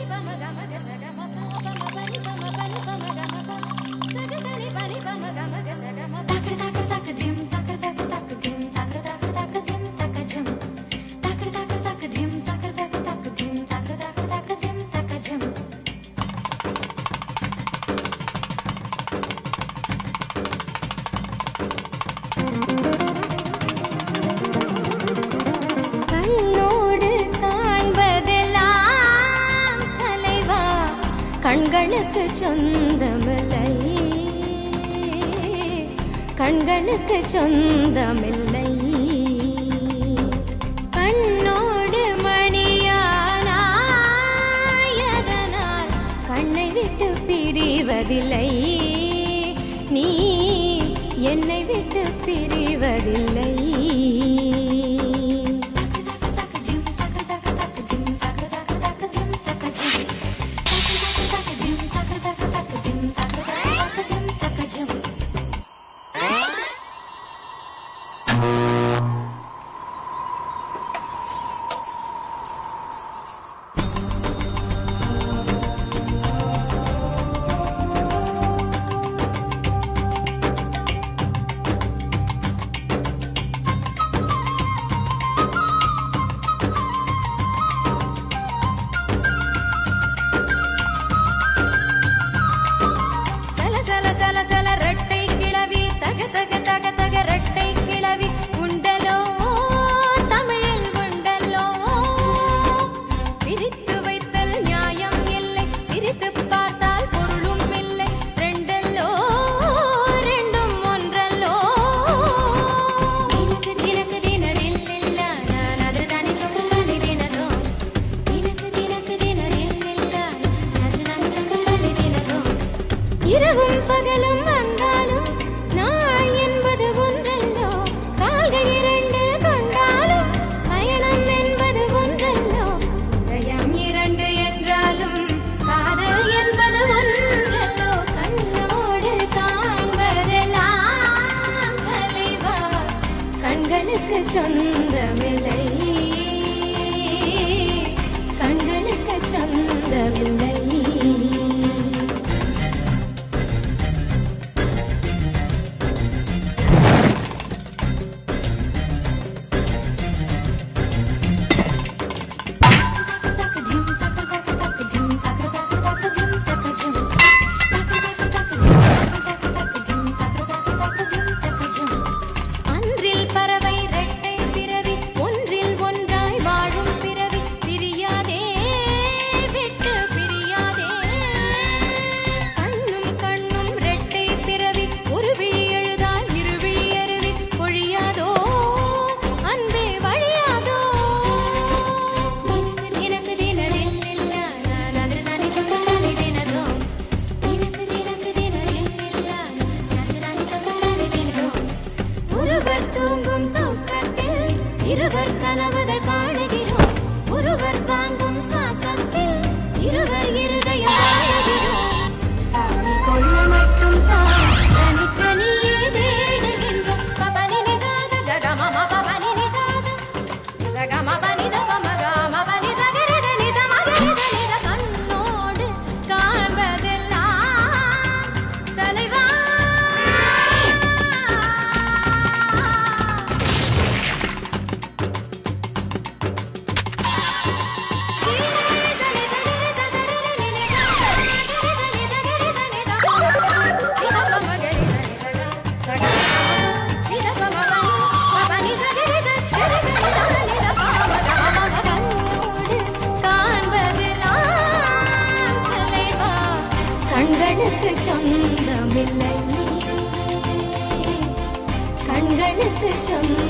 கண்ணோடு காண்பதெல்லாம் தலைவா கண்களுக்கு சொந்தமில்லை கண்களுக்கு சொந்தமில்லை கண்ணோடு மணியானாயதனால் கண்ணை விட்டு பிரிவதில்லை நீ என்னை விட்டு பிரிவதில்லை சல சல சல சல ரெட்டை கிளவி தக தக தக தக ரெட்டை கிளவி உண்டலோ தமிழில் உண்டலோ பிரித்து வைத்தல் நியாயம் இல்லை பிரித்து பார்த்தால் பொருளும் இல்லை ரெண்டல்லோ ரெண்டும் ஒன்றல்லோ தினக்கு தினக்கு தினரில்லில்ல நான் அதிர்தானி தொங்கல்தானி தினதோ தினக்கு தினக்கு தினரில்லில்ல அதிர்தானி தொங்கல்தானி தினதோ இரவும் பகலும் வந்தாலும் நாள் என்பது ஒன்றல்லோ கால்கள் இரண்டு கொண்டாலும் பயணம் என்பது ஒன்றல்லோ இதயம் இரண்டு என்றாலும் காதல் என்பது ஒன்றல்லோ கண்ணோடு காண்பதெல்லாம் தலைவா கண்களுக்கு சொந்தமில்லை கண்களுக்கு சொந்தமில்லை அன்றில் பறவை ரெட்டை பிறவி ஒன்றில் ஒன்றாய் வாழும் பிறவி பிரியாதே விட்டு பிரியாதே கண்ணும் கண்ணும் ரெட்டை பிறவி ஒரு விழி எழுதால் இரு விழி அருவி பொழியாதோ அன்பே வழியாதோ தினக்கு தினரில்லில்ல நான் அதிர்தானி தொங்கல்தானி தினதோ தினக்கு தினக்கு தினரில்லில்ல நான் அதிர்தானி தொங்கல்தானி தினதோ ஒருவர் தூங்கும் தூக்கத்தில் இருவர் கனவுகள் காணுகிறோம் ஒருவர் வாங்கும் சுவாசத்தில் இருவர் இருதயம் வாழுகிறோம் தானி கொள்ள மட்டும் தான் தனித்தனியே தேடுகின்றோம் பபனி நிசாத ககமம பபனி நிசாத நிசகம பனித பமகம பனி சகரித நித மகரித நித கண்ணோடு காண்பதெல்லாம் தலைவா கண்களுக்கு சொந்தமில்லை கண்களுக்கு சொந்தமில்லை